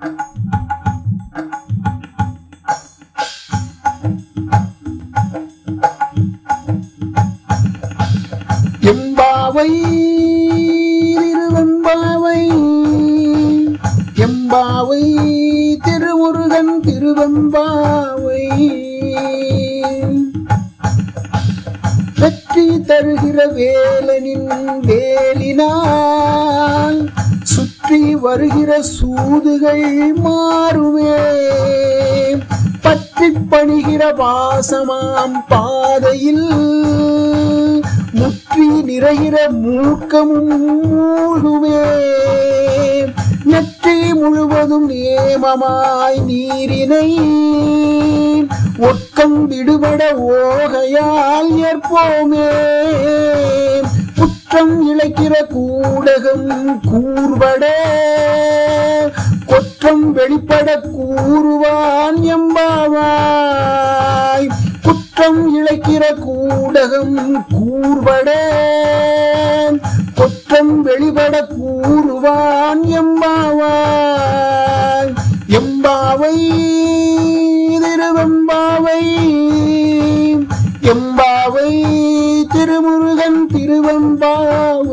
எம்பாவை திருவெம்பாவை எம்பாவை திருமுருகன் திருவெம்பாவை வெற்றி தருகிற வேலனின் வேலினால் சுற்றி வருகிற சூதுகள் மாறுமே பற்றி பணிகிற வாசமாம் பாதையில் முற்றி நிறைகிற மூக்கமும் மூழ்குமே நெற்றி முழுவதும் நேமமாய் நீரினை ஒட்கம் விடுபட ஓகையால் ஏற்போமே குற்றம் இழைக்கிற கூடகம் கூர்பட குற்றம் வெளிப்பட கூறுவான் எம்பாவாய் குற்றம் இழைக்கிற கூடகம் கூர்பட குற்றம் வெளிப்பட கூறுவான் எம்பாவாய் எம்பாவை திருவெம்பாவை எம்பாவை திருமுருகன் திருவெம்பாவை